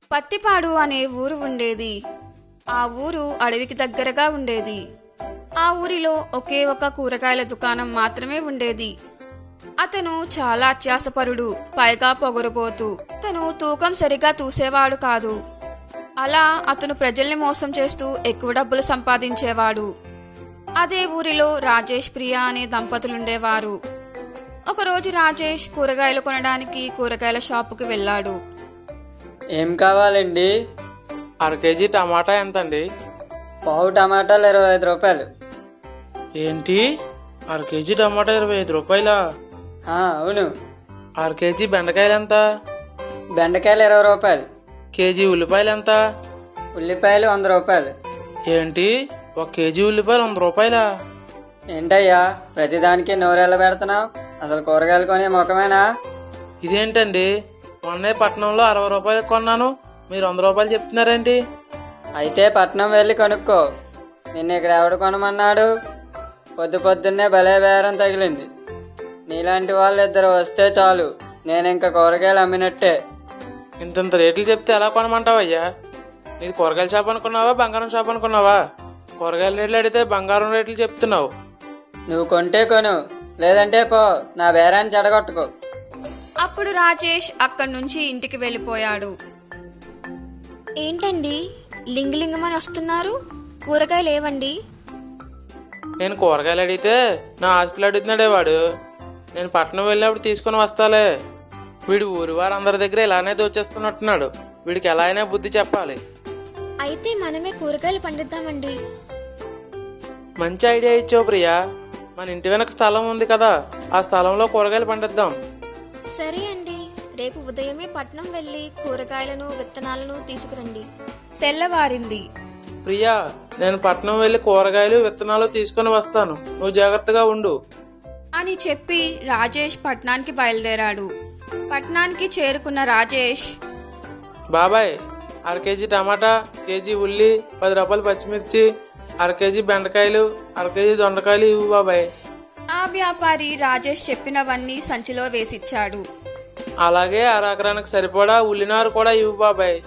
పత్తిపాడు అనే ఊరు ఉండేది ఆ ఊరు అడవికి దగ్గరగా ఉండేది ఆ ఊరిలో ఒకే ఒక కూరగాయల దుకాణం మాత్రమే ఉండేది అతను చాలా అత్యాసపరుడు పైగా పొగరుపోతూ అతను తూకం సరిగా తూసేవాడు కాదు అలా అతను ప్రజల్ని మోసం చేస్తూ ఎక్కువ డబ్బులు సంపాదించేవాడు అదే ఊరిలో రాజేష్ ప్రియ అనే దంపతులుండేవారు ఒకరోజు రాజేష్ కూరగాయలు కొనడానికి కూరగాయల షాపుకి వెళ్ళాడు ఏం కావాలండి అర కేజీ టమాటా ఎంత అండి పావు టమాటాలు ఇరవై ఐదు రూపాయలు ఏంటి అర కేజీ టమాటా ఇరవై ఐదు రూపాయలా ఆ, అవును అర కేజీ బెండకాయలు ఎంత బెండకాయలు ఇరవై రూపాయలు కేజీ ఉల్లిపాయలు ఎంత ఉల్లిపాయలు వంద రూపాయలు ఏంటి ఒక కేజీ ఉల్లిపాయలు వంద రూపాయలా ఏంటయ్యా ప్రతిదానికి నోరెళ్ళ పెడుతున్నావు అసలు కూరగాయలు కొనే ముఖమేనా ఇదేంటండి మొన్నే పట్టణంలో అరవై రూపాయలు కొన్నాను మీరు వంద రూపాయలు చెప్తున్నారేంటి అయితే పట్నం వెళ్ళి కొనుక్కో నిన్న ఇక్కడ ఎవడు కొనమన్నాడు పొద్దు పొద్దున్నే భలే బేరం తగిలింది నీలాంటి వాళ్ళు ఇద్దరు వస్తే చాలు నేను ఇంకా కూరగాయలు అమ్మినట్టే ఇంతంత రేట్లు చెప్తే ఎలా కొనమంటావయ్యా నీది కూరగాయల షాప్ అనుకున్నావా బంగారం షాప్ అనుకున్నావా కూరగాయల రేట్లు అడిగితే బంగారం రేట్లు చెప్తున్నావు నువ్వు కొంటే కొను లేదంటే పో నా బేరాన్ని చెడగొట్టుకో అప్పుడు రాజేష్ అక్కడి నుంచి ఇంటికి వెళ్ళిపోయాడు ఏంటండి లింగలింగమని వస్తున్నారు కూరగాయలు ఏవండి నేను కూరగాయలు అడిగితే నా ఆస్తులు అడుగుతున్నాడే వాడు నేను పట్టణం వెళ్ళినప్పుడు తీసుకుని వస్తాలే వీడు ఊరి వారందరి దగ్గర ఇలానే దోచేస్తున్నట్టున్నాడు వీడికి ఎలా అయినా బుద్ధి చెప్పాలి అయితే మనమే కూరగాయలు పండిద్దామండి మంచి ఐడియా ఇచ్చావు ప్రియా మన ఇంటి వెనక స్థలం ఉంది కదా ఆ స్థలంలో కూరగాయలు పండిద్దాం సరే అండి రేపు ఉదయమే పట్నం వెళ్ళి కూరగాయలను విత్తనాలను తీసుకురండి తెల్లవారింది ప్రియా నేను పట్నం వెళ్ళి కూరగాయలు విత్తనాలు తీసుకుని వస్తాను నువ్వు జాగ్రత్తగా ఉండు అని చెప్పి రాజేష్ పట్నానికి బయలుదేరాడు పట్నానికి చేరుకున్న రాజేష్ బాబాయ్ అర కేజీ టమాటా కేజీ ఉల్లి పది రూపాయలు పచ్చిమిర్చి అర కేజీ బెండకాయలు అర కేజీ దొండకాయలు ఇవ్వు బాబాయ్ ఆ వ్యాపారి రాజేష్ చెప్పినవన్నీ సంచిలో వేసిచ్చాడు అలాగే అర ఎకరానికి సరిపడా ఉల్లినారు కూడా ఇవ్వు బాబాయ్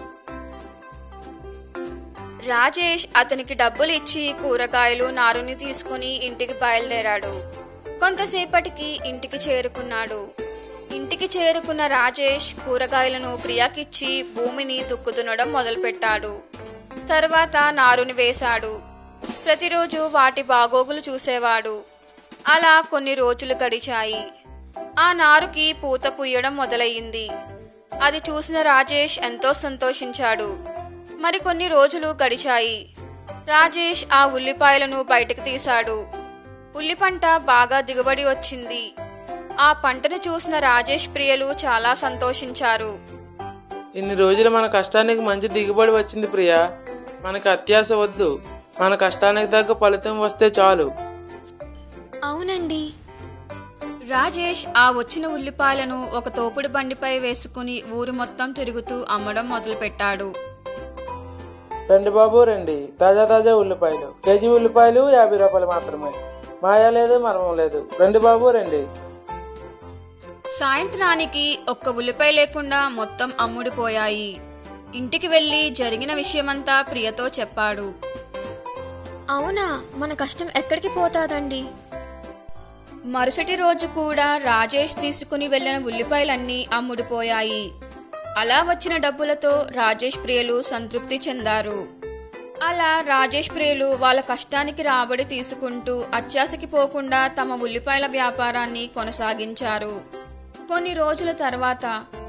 రాజేష్ అతనికి డబ్బులు ఇచ్చి కూరగాయలు నారుని తీసుకుని ఇంటికి బయలుదేరాడు కొంతసేపటికి ఇంటికి చేరుకున్నాడు ఇంటికి చేరుకున్న రాజేష్ కూరగాయలను ప్రియాకిచ్చి భూమిని దుక్కుతునడం మొదలుపెట్టాడు తర్వాత నారుని వేశాడు ప్రతిరోజు వాటి బాగోగులు చూసేవాడు అలా కొన్ని రోజులు గడిచాయి ఆ నారుకి పూత పుయ్యడం మొదలయ్యింది అది చూసిన రాజేష్ ఎంతో సంతోషించాడు మరికొన్ని రోజులు గడిచాయి రాజేష్ ఆ ఉల్లిపాయలను బయటకు తీశాడు ఉల్లి పంట బాగా దిగుబడి వచ్చింది ఆ పంటను చూసిన రాజేష్ ప్రియలు చాలా సంతోషించారు ఇన్ని రోజులు మన కష్టానికి మంచి దిగుబడి వచ్చింది ప్రియా మనకి అత్యాశ వద్దు మన కష్టానికి తగ్గ ఫలితం వస్తే చాలు అవునండి రాజేష్ ఆ వచ్చిన ఉల్లిపాయలను ఒక తోపుడు బండిపై వేసుకుని ఊరు మొత్తం తిరుగుతూ అమ్మడం మొదలుపెట్టాడు రండి బాబు రండి తాజా తాజా ఉల్లిపాయలు కేజీ ఉల్లిపాయలు యాభై రూపాయలు మాత్రమే మాయా లేదు మర్మం లేదు రండి బాబు రండి సాయంత్రానికి ఒక్క ఉల్లిపాయ లేకుండా మొత్తం అమ్ముడిపోయాయి ఇంటికి వెళ్లి జరిగిన విషయమంతా ప్రియతో చెప్పాడు అవునా మన కష్టం ఎక్కడికి పోతాదండి మరుసటి రోజు కూడా రాజేష్ తీసుకుని వెళ్ళిన ఉల్లిపాయలన్నీ అమ్ముడిపోయాయి అలా వచ్చిన డబ్బులతో రాజేష్ ప్రియలు సంతృప్తి చెందారు అలా రాజేష్ ప్రియులు వాళ్ళ కష్టానికి రాబడి తీసుకుంటూ అత్యాశకి పోకుండా తమ ఉల్లిపాయల వ్యాపారాన్ని కొనసాగించారు కొన్ని రోజుల తర్వాత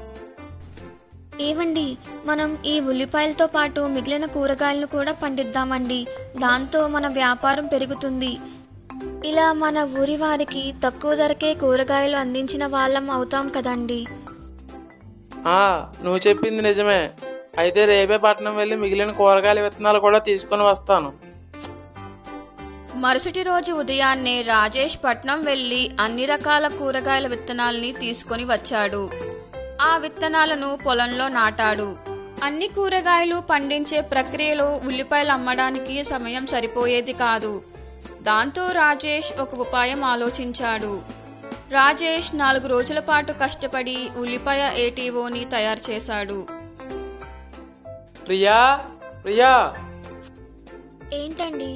ఏవండి మనం ఈ ఉల్లిపాయలతో పాటు మిగిలిన కూరగాయలను కూడా పండిద్దామండి దాంతో మన వ్యాపారం పెరుగుతుంది ఇలా మన ఊరి వారికి తక్కువ ధరకే కూరగాయలు అందించిన వాళ్ళం అవుతాం కదండి ఆ నువ్వు చెప్పింది నిజమే అయితే రేపే పట్నం వెళ్ళి మిగిలిన కూరగాయల విత్తనాలు కూడా తీసుకొని వస్తాను మరుసటి రోజు ఉదయాన్నే రాజేష్ పట్నం వెళ్లి అన్ని రకాల కూరగాయల విత్తనాల్ని తీసుకొని వచ్చాడు ఆ విత్తనాలను పొలంలో నాటాడు అన్ని కూరగాయలు పండించే ప్రక్రియలో ఉల్లిపాయలు అమ్మడానికి సమయం సరిపోయేది కాదు దాంతో రాజేష్ ఒక ఉపాయం ఆలోచించాడు రాజేష్ నాలుగు రోజుల పాటు కష్టపడి ఉల్లిపాయ ఏటీఓని తయారు చేశాడు ప్రియా ప్రియా ఏంటండి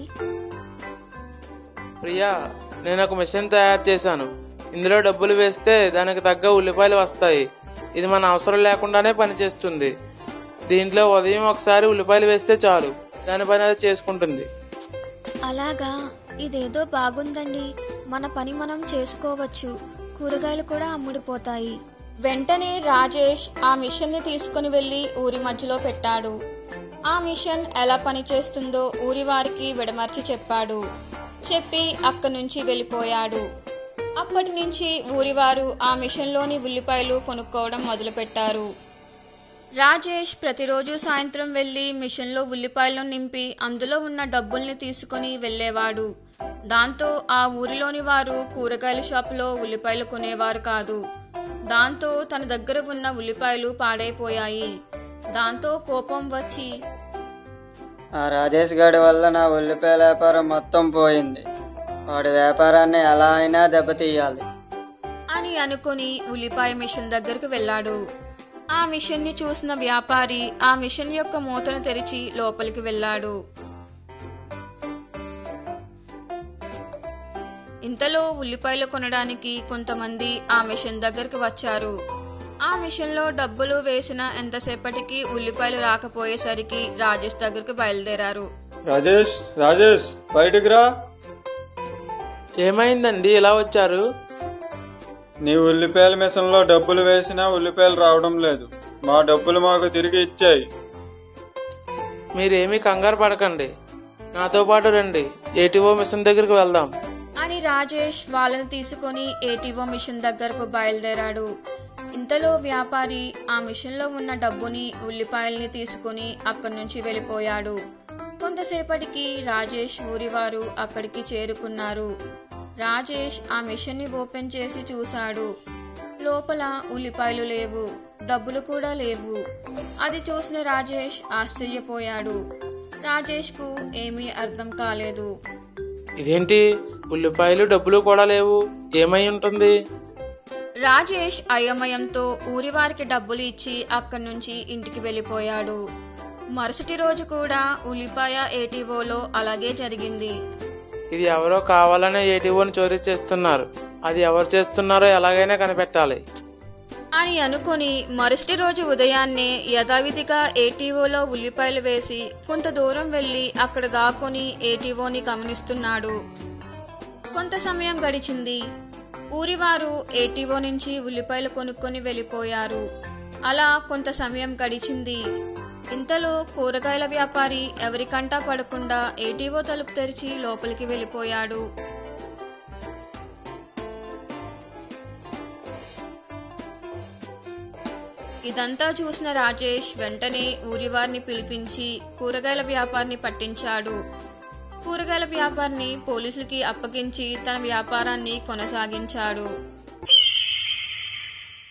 ప్రియా నేను ఒక మిషన్ తయారు చేశాను ఇందులో డబ్బులు వేస్తే దానికి తగ్గ ఉల్లిపాయలు వస్తాయి ఇది మన అవసరం లేకుండానే పనిచేస్తుంది దీంట్లో ఉదయం ఒకసారి ఉల్లిపాయలు వేస్తే చాలు దాని పని అది చేసుకుంటుంది అలాగా ఇదేదో బాగుందండి మన పని మనం చేసుకోవచ్చు కూరగాయలు కూడా అమ్ముడిపోతాయి వెంటనే రాజేష్ ఆ మిషన్ని తీసుకుని వెళ్ళి ఊరి మధ్యలో పెట్టాడు ఆ మిషన్ ఎలా పనిచేస్తుందో ఊరి వారికి విడమర్చి చెప్పాడు చెప్పి అక్కడి నుంచి వెళ్ళిపోయాడు అప్పటి నుంచి ఊరివారు ఆ మిషన్లోని ఉల్లిపాయలు కొనుక్కోవడం మొదలుపెట్టారు రాజేష్ ప్రతిరోజు సాయంత్రం వెళ్ళి మిషన్లో ఉల్లిపాయలను నింపి అందులో ఉన్న డబ్బుల్ని తీసుకొని వెళ్ళేవాడు దాంతో ఆ ఊరిలోని వారు కూరగాయల షాపులో ఉల్లిపాయలు కొనేవారు కాదు దాంతో తన దగ్గర ఉన్న ఉల్లిపాయలు పాడైపోయాయి దాంతో కోపం వచ్చి ఆ రాజేష్ గారి వల్ల నా ఉల్లిపాయల వ్యాపారం మొత్తం పోయింది వాడి వ్యాపారాన్ని ఎలా అయినా దెబ్బతీయాలి అని అనుకుని ఉల్లిపాయ మిషన్ దగ్గరకు వెళ్ళాడు ఆ మిషన్ని చూసిన వ్యాపారి ఆ మిషన్ యొక్క మూతను తెరిచి లోపలికి వెళ్ళాడు ఇంతలో ఉల్లిపాయలు కొనడానికి కొంతమంది ఆ మిషన్ దగ్గరికి వచ్చారు ఆ మిషన్లో డబ్బులు వేసిన ఎంతసేపటికి ఉల్లిపాయలు రాకపోయేసరికి రాజేష్ దగ్గరికి బయలుదేరారు రాజేష్ రాజేష్ బయటికి రా ఏమైందండి ఇలా వచ్చారు నీ ఉల్లిపాయల మిషన్లో డబ్బులు వేసినా ఉల్లిపాయలు రావడం లేదు మా డబ్బులు మాకు తిరిగి ఇచ్చాయి మీరేమీ కంగారు పడకండి నాతో పాటు రండి ఏటీఓ మిషన్ దగ్గరికి వెళ్దాం అని రాజేష్ వాళ్ళని తీసుకొని ఏటీఓ మిషన్ దగ్గరకు బయలుదేరాడు ఇంతలో వ్యాపారి ఆ మిషన్లో ఉన్న డబ్బుని ఉల్లిపాయల్ని తీసుకుని అక్కడి నుంచి వెళ్ళిపోయాడు కొంతసేపటికి రాజేష్ ఊరివారు అక్కడికి చేరుకున్నారు రాజేష్ ఆ మిషన్ని ఓపెన్ చేసి చూశాడు లోపల ఉల్లిపాయలు లేవు డబ్బులు కూడా లేవు అది చూసిన రాజేష్ ఆశ్చర్యపోయాడు రాజేష్కు ఏమీ అర్థం కాలేదు ఇదేంటి ఉల్లిపాయలు డబ్బులు కూడా లేవు ఏమై ఉంటుంది రాజేష్ అయోమయంతో ఊరివారికి డబ్బులు ఇచ్చి అక్కడి నుంచి ఇంటికి వెళ్ళిపోయాడు మరుసటి రోజు కూడా ఉల్లిపాయ ఏటీఓలో అలాగే జరిగింది ఇది ఎవరో కావాలనే ఏటీఓని చోరీ చేస్తున్నారు అది ఎవరు చేస్తున్నారో ఎలాగైనా కనిపెట్టాలి అని అనుకుని మరుసటి రోజు ఉదయాన్నే యథావిధిగా ఏటీఓలో ఉల్లిపాయలు వేసి కొంత దూరం వెళ్ళి అక్కడ దాక్కుని ఏటీఓని గమనిస్తున్నాడు కొంత సమయం గడిచింది ఊరివారు ఏటీఓ నుంచి ఉల్లిపాయలు కొనుక్కొని వెళ్ళిపోయారు అలా కొంత సమయం గడిచింది ఇంతలో కూరగాయల వ్యాపారి ఎవరికంటా పడకుండా ఏటీఓ తలుపు తెరిచి లోపలికి వెళ్ళిపోయాడు ఇదంతా చూసిన రాజేష్ వెంటనే ఊరివారిని పిలిపించి కూరగాయల వ్యాపారిని పట్టించాడు కూరగాయల వ్యాపారిని పోలీసులకి అప్పగించి తన వ్యాపారాన్ని కొనసాగించాడు